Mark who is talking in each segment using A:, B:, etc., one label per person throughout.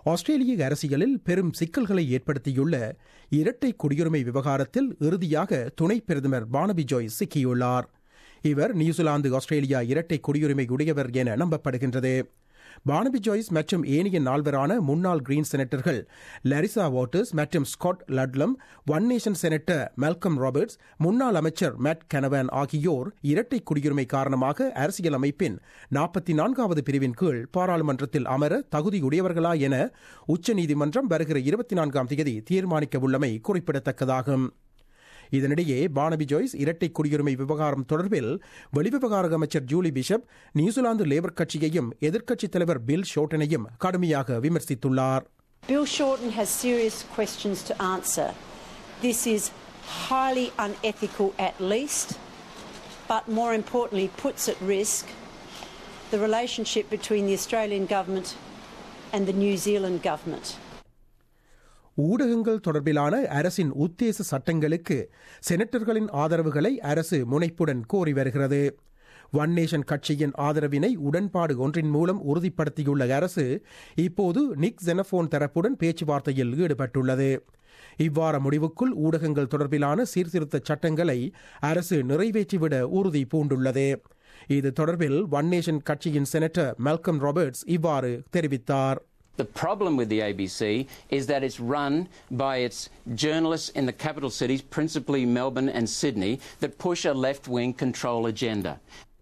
A: ஆஸ்திரேலிய அரசியலில் பெரும் சிக்கல்களை ஏற்படுத்தியுள்ள இரட்டை குடியுரிமை விவகாரத்தில் இறுதியாக துணை பிரதமர் பானபி ஜோய் சிக்கியுள்ளார் இவர் நியூசிலாந்து ஆஸ்திரேலியா இரட்டை குடியுரிமை உடையவர் என நம்பப்படுகின்றது பானபி ஜாய்ஸ் மற்றும் ஏனைய நால்வரான முன்னாள் கிரீன் செனட்டர்கள் லரிசா வாட்டர்ஸ் மற்றும் Scott Ludlam one nation senator Malcolm Roberts முன்னாள் அமைச்சர் மேட் கனவான் ஆகியோர் இரட்டை குடியுரிமை காரணமாக அரசியல் அமைப்பின் நாற்பத்தி நான்காவது பிரிவின் கீழ் பாராளுமன்றத்தில் அமர தகுதியுடையவர்களா என உச்சநீதிமன்றம் வருகிற இருபத்தி நான்காம் தேதி தீர்மானிக்க உள்ளமை குறிப்பிடத்தக்கதாகும் இதனிடையே பானபி ஜோய்ஸ் இரட்டை குடியுரிமை விவகாரம் தொடர்பில் வெளிவிவகார அமைச்சர் ஜூலி பிஷப் நியூசிலாந்து லேபர் கட்சியையும் எதிர்க்கட்சித் தலைவர் பில் ஷோட்டனையும் கடுமையாக விமர்சித்துள்ளார்
B: Bill Shorten has serious questions to answer. This is highly unethical at least, but more importantly, puts at risk the relationship between the Australian government and the New Zealand government.
A: ஊடகங்கள் தொடர்பிலான அரசின் உத்தேச சட்டங்களுக்கு செனட்டர்களின் ஆதரவுகளை அரசு முனைப்புடன் கோரி வருகிறது ஒன் நேஷன் கட்சியின் ஆதரவினை உடன்பாடு ஒன்றின் மூலம் உறுதிப்படுத்தியுள்ள அரசு இப்போது நிக் ஜெனபோன் தரப்புடன் பேச்சுவார்த்தையில் ஈடுபட்டுள்ளது இவ்வார முடிவுக்குள் ஊடகங்கள் தொடர்பிலான சீர்திருத்த சட்டங்களை அரசு நிறைவேற்றிவிட உறுதி பூண்டுள்ளது இது தொடர்பில் ஒன் நேஷன் கட்சியின் செனட்டர் மெல்கம் ராபர்ட்ஸ் இவ்வாறு தெரிவித்தார்
C: The problem with the ABC is that it's run by its journalists in the capital cities, principally Melbourne and Sydney, that push a left wing control agenda.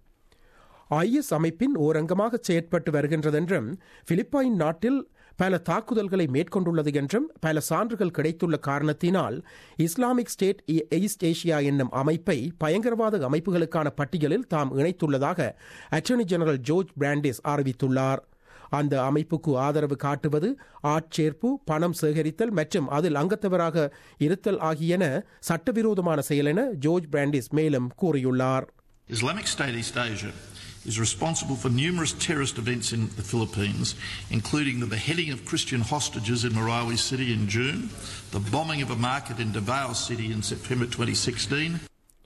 A: IS அமைப்பின் ஓரங்கமாக செயற்பட்டு வருகின்றதென்றும் Philippine நாட்டில் பல தாக்குதல்களை மேற்கொண்டுள்ளது என்றும் பல சான்றுகள் கிடைத்துள்ள காரணத்தினால் இஸ்லாமிக் ஸ்டேட் ஈஸ்ட் ஏஷியா என்னும் அமைப்பை பயங்கரவாத அமைப்புகளுக்கான பட்டியலில் தாம் இணைத்துள்ளதாக அட்டர்னி ஜெனரல் ஜோர்ஜ் பிராண்டிஸ் அறிவித்துள்ளார் அந்த அமைப்புக்கு ஆதரவு காட்டுவது ஆட்சேர்ப்பு பணம் சேகரித்தல் மற்றும் அதில் அங்கத்தவராக இருத்தல் ஆகியன சட்டவிரோதமான செயல் என ஜோர்ஜ் பிராண்டிஸ் மேலும் கூறியுள்ளார்
D: Islamic State East Asia is responsible for numerous terrorist events in the Philippines, including the beheading of Christian hostages in Marawi City in June, the bombing of a market in Davao City in September 2016,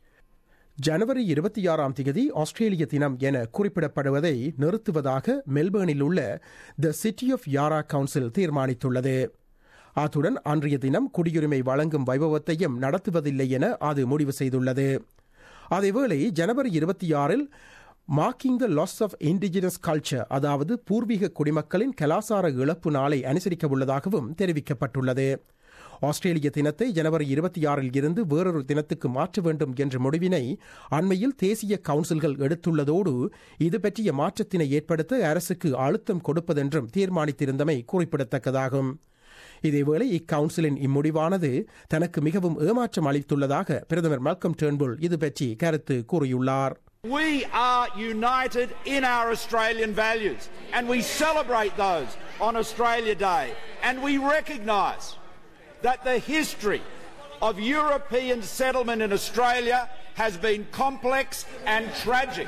A: ஜனவரி இருபத்தி ஆறாம் தேதி ஆஸ்திரேலிய தினம் என குறிப்பிடப்படுவதை நிறுத்துவதாக மெல்பேர்னில் உள்ள the city of Yarra council தீர்மானித்துள்ளது அத்துடன் அன்றைய தினம் குடியுரிமை வழங்கும் வைபவத்தையும் நடத்துவதில்லை என அது முடிவு செய்துள்ளது அதேவேளை ஜனவரி இருபத்தி ஆறில் marking the loss of indigenous culture அதாவது பூர்வீக குடிமக்களின் கலாசார இழப்பு நாளை அனுசரிக்க உள்ளதாகவும் தெரிவிக்கப்பட்டுள்ளது ஆஸ்திரேலிய தினத்தை ஜனவரி இருபத்தி ஆறில் இருந்து வேறொரு தினத்துக்கு மாற்ற வேண்டும் என்ற முடிவினை அண்மையில் தேசிய கவுன்சில்கள் எடுத்துள்ளதோடு இது பற்றிய மாற்றத்தினை ஏற்படுத்த அரசுக்கு அழுத்தம் கொடுப்பதென்றும் தீர்மானித்திருந்தமை குறிப்பிடத்தக்கதாகும் இதேவேளை இக்கவுன்சிலின் இம்முடிவானது தனக்கு மிகவும் ஏமாற்றம் அளித்துள்ளதாக பிரதமர் மல்கம் டேர்ன்புல் இது பற்றி கருத்து கூறியுள்ளார்
E: We are united in our Australian values and we celebrate those on Australia Day and we recognise that the history of European settlement in Australia has been complex and tragic.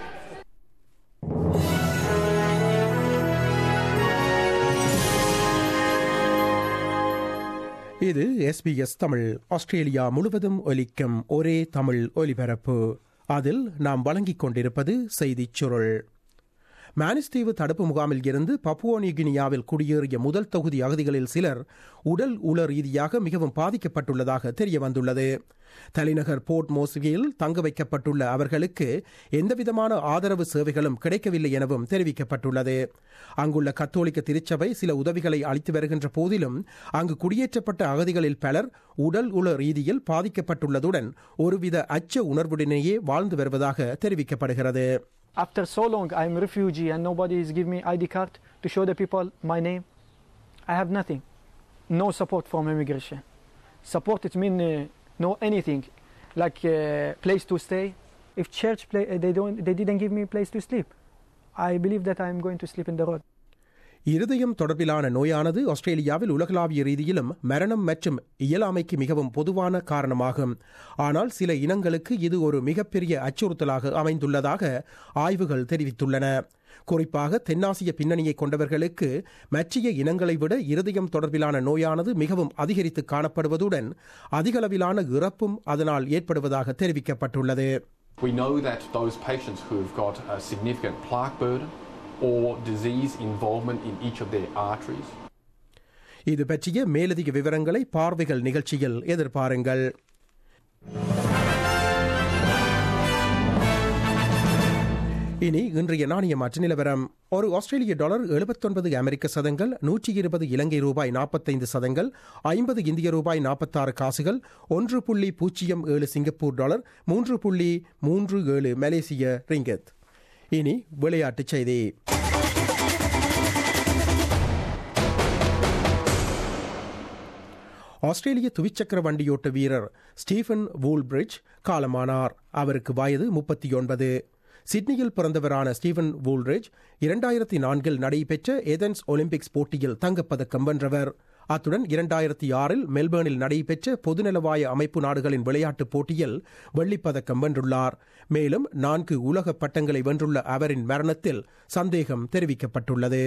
A: இது SBS Tamil Australia முழுவதும் ஒலிக்கும் ஒரே தமிழ் ஒலிபரப்பு அதில் நாம் வழங்கிக் கொண்டிருப்பது செய்திச் சுருள் மானிஸ்தீவு தடுப்பு முகாமில் இருந்து பப்புவோனிகினியாவில் குடியேறிய முதல் தொகுதி அகதிகளில் சிலர் உடல் உள ரீதியாக மிகவும் பாதிக்கப்பட்டுள்ளதாக தெரிய வந்துள்ளது தலைநகர் போர்ட் மோஸ்வியில் தங்க வைக்கப்பட்டுள்ள அவர்களுக்கு எந்தவிதமான ஆதரவு சேவைகளும் கிடைக்கவில்லை எனவும் தெரிவிக்கப்பட்டுள்ளது அங்குள்ள கத்தோலிக்க திருச்சபை சில உதவிகளை அளித்து வருகின்ற போதிலும் அங்கு குடியேற்றப்பட்ட அகதிகளில் பலர் உடல் உள ரீதியில் பாதிக்கப்பட்டுள்ளதுடன் ஒருவித அச்ச உணர்வுடனேயே வாழ்ந்து வருவதாக தெரிவிக்கப்படுகிறது
F: After so long, I'm a refugee and nobody is giving me ID card to show the people my name. I have nothing. No support from immigration. Support it mean uh, no anything, like uh, place to stay. If church play, uh, they don't, they didn't give me place to sleep. I believe that I'm going to sleep in the road.
A: இருதயம் தொடர்பிலான நோயானது ஆஸ்திரேலியாவில் உலகளாவிய ரீதியிலும் மரணம் மற்றும் இயலாமைக்கு மிகவும் பொதுவான காரணமாகும் ஆனால் சில இனங்களுக்கு இது ஒரு மிகப்பெரிய அச்சுறுத்தலாக அமைந்துள்ளதாக ஆய்வுகள் தெரிவித்துள்ளன குறிப்பாக தென்னாசிய பின்னணியை கொண்டவர்களுக்கு மற்றிய இனங்களை விட இருதயம் தொடர்பிலான நோயானது மிகவும் அதிகரித்து காணப்படுவதுடன் அதிகளவிலான இறப்பும் அதனால் ஏற்படுவதாக தெரிவிக்கப்பட்டுள்ளது
G: We know that those patients who have got a significant plaque burden or disease involvement in each of their arteries
A: இது பற்றிய மேலதிக விவரங்களை பார்வைகள் நிகழ்ச்சியில் எதிர்பாருங்கள் இனி இன்றைய நாணய மாற்று நிலவரம் ஒரு ஆஸ்திரேலிய டாலர் எழுபத்தொன்பது அமெரிக்க சதங்கள் நூற்றி இருபது இலங்கை ரூபாய் நாற்பத்தைந்து சதங்கள் ஐம்பது இந்திய ரூபாய் நாற்பத்தாறு காசுகள் ஒன்று புள்ளி பூஜ்ஜியம் ஏழு சிங்கப்பூர் டாலர் மூன்று புள்ளி மூன்று ஏழு மலேசிய ரிங்கத் இனி விளையாட்டுச் செய்தி ஆஸ்திரேலிய துவிச்சக்கர வண்டியோட்ட வீரர் ஸ்டீஃபன் வூல்பிரிட்ஜ் காலமானார் அவருக்கு வயது முப்பத்தி ஒன்பது சிட்னியில் பிறந்தவரான ஸ்டீவன் வூல்ரிட்ஜ் இரண்டாயிரத்தி நான்கில் நடைபெற்ற ஏதென்ஸ் ஒலிம்பிக்ஸ் போட்டியில் தங்கப்பதக்கம் வென்றவர் அத்துடன் இரண்டாயிரத்தி ஆறில் மெல்பேர்னில் நடைபெற்ற பொதுநலவாய அமைப்பு நாடுகளின் விளையாட்டுப் போட்டியில் வெள்ளிப்பதக்கம் வென்றுள்ளார் மேலும் நான்கு உலக பட்டங்களை வென்றுள்ள அவரின் மரணத்தில் சந்தேகம் தெரிவிக்கப்பட்டுள்ளது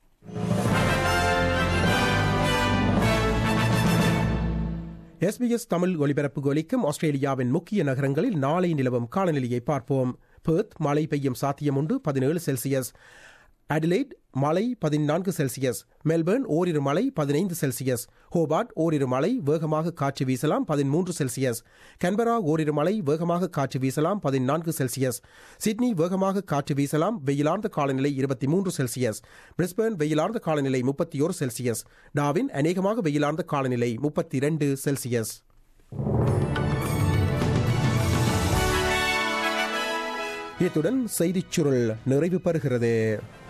A: எஸ்பிஎஸ் தமிழ் ஒலிபரப்பு ஒலிக்கும் ஆஸ்திரேலியாவின் முக்கிய நகரங்களில் நாளை நிலவும் காலநிலையை பார்ப்போம் பெர்த் மழை பெய்யும் சாத்தியம் உண்டு பதினேழு செல்சியஸ் அடிலைட் மழை பதினான்கு செல்சியஸ் மெல்பர்ன் ஓரிரு மழை பதினைந்து செல்சியஸ் ஹோபார்ட் ஓரிரு மழை வேகமாக காற்று வீசலாம் பதிமூன்று செல்சியஸ் கன்பரா ஓரிரு மழை வேகமாக காற்று வீசலாம் பதினான்கு செல்சியஸ் சிட்னி வேகமாக காற்று வீசலாம் வெயிலார்ந்த காலநிலை இருபத்தி மூன்று செல்சியஸ் பிரிஸ்பேர்ன் வெயிலார்ந்த காலநிலை முப்பத்தி ஒரு செல்சியஸ் டாவின் அநேகமாக வெயிலார்ந்த காலநிலை முப்பத்தி இரண்டு செல்சியஸ் இத்துடன் செய்திச் சுருள் நிறைவு பெறுகிறது